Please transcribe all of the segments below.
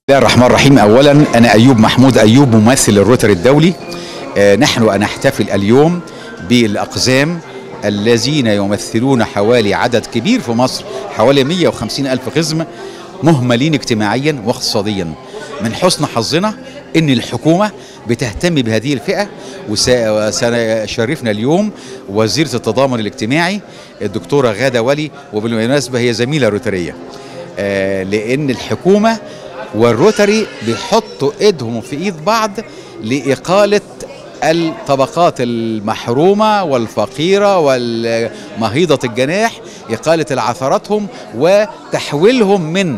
الله الرحمن الرحيم اولا انا ايوب محمود ايوب ممثل الروتري الدولي آه، نحن نحتفل اليوم بالاقزام الذين يمثلون حوالي عدد كبير في مصر حوالي 150 الف قزم مهملين اجتماعيا واقتصاديا من حسن حظنا ان الحكومه بتهتم بهذه الفئه وسيشرفنا اليوم وزيره التضامن الاجتماعي الدكتوره غاده ولي وبالمناسبه هي زميله روتريه آه، لان الحكومه والروتري بيحطوا ايدهم في ايد بعض لاقاله الطبقات المحرومه والفقيره والمهيضه الجناح اقاله العثراتهم وتحويلهم من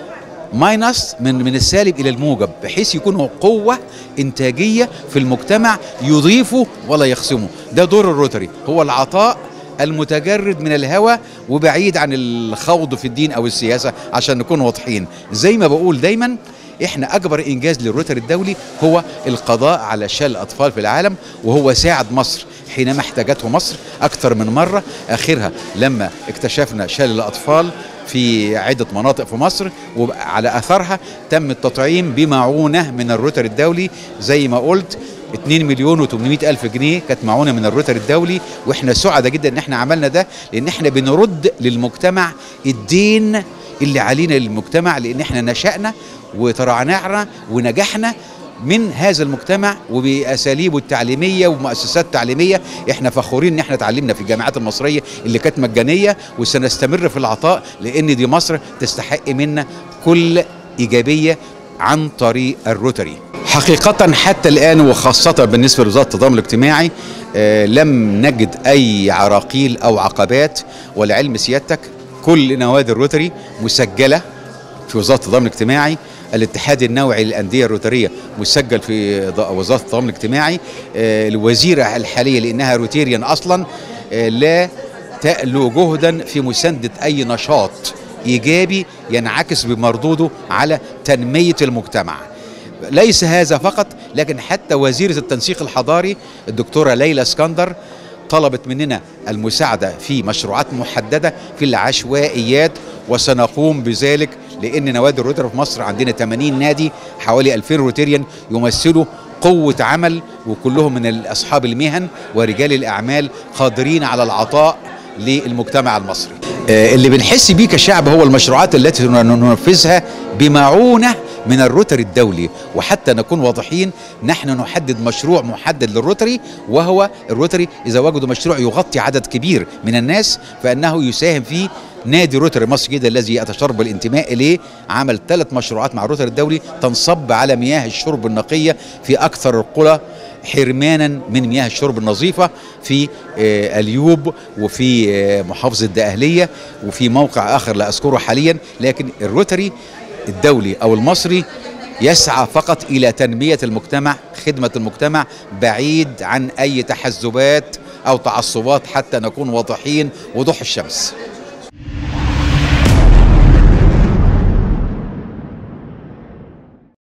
ماينس من من السالب الى الموجب بحيث يكونوا قوه انتاجيه في المجتمع يضيفوا ولا يخصموا ده دور الروتري هو العطاء المتجرد من الهوى وبعيد عن الخوض في الدين او السياسه عشان نكون واضحين زي ما بقول دايما احنا اكبر انجاز للروتري الدولي هو القضاء على شلل الاطفال في العالم وهو ساعد مصر حينما احتاجته مصر اكثر من مره اخرها لما اكتشفنا شلل الاطفال في عدة مناطق في مصر وعلى أثرها تم التطعيم بمعونة من الروتري الدولي زي ما قلت 2 مليون و800 الف جنيه كانت معونه من الروتري الدولي واحنا سعداء جدا ان احنا عملنا ده لان احنا بنرد للمجتمع الدين اللي علينا للمجتمع لان احنا نشأنا وترعنعنا ونجحنا من هذا المجتمع وباساليبه التعليميه ومؤسسات تعليميه احنا فخورين ان احنا اتعلمنا في الجامعات المصريه اللي كانت مجانيه وسنستمر في العطاء لان دي مصر تستحق منا كل ايجابيه عن طريق الروتري حقيقة حتى الآن وخاصة بالنسبة لوزارة التضامن الاجتماعي آه لم نجد أي عراقيل أو عقبات ولعلم سيادتك كل نوادي الروتري مسجلة في وزارة التضامن الاجتماعي الاتحاد النوعي للانديه الروتريه مسجل في وزاره التضامن الاجتماعي آه الوزيره الحاليه لانها روتيريان اصلا آه لا تألو جهدا في مسانده اي نشاط ايجابي ينعكس بمردوده على تنميه المجتمع ليس هذا فقط لكن حتى وزيره التنسيق الحضاري الدكتوره ليلى اسكندر طلبت مننا المساعده في مشروعات محدده في العشوائيات وسنقوم بذلك لان نوادي الروتري في مصر عندنا 80 نادي حوالي 2000 روتيريان يمثلوا قوة عمل وكلهم من أصحاب المهن ورجال الأعمال قادرين على العطاء للمجتمع المصري اللي بنحس بيه كشعب هو المشروعات التي ننفذها بمعونة من الروتري الدولي وحتى نكون واضحين نحن نحدد مشروع محدد للروتري وهو الروتري إذا وجدوا مشروع يغطي عدد كبير من الناس فإنه يساهم فيه نادي روتري مصر الجديده الذي اتشرب الانتماء اليه عمل ثلاث مشروعات مع الروتري الدولي تنصب على مياه الشرب النقيه في اكثر القرى حرمانا من مياه الشرب النظيفه في اليوب وفي محافظه الدقهليه وفي موقع اخر لا اذكره حاليا لكن الروتري الدولي او المصري يسعى فقط الى تنميه المجتمع خدمه المجتمع بعيد عن اي تحزبات او تعصبات حتى نكون واضحين وضوح الشمس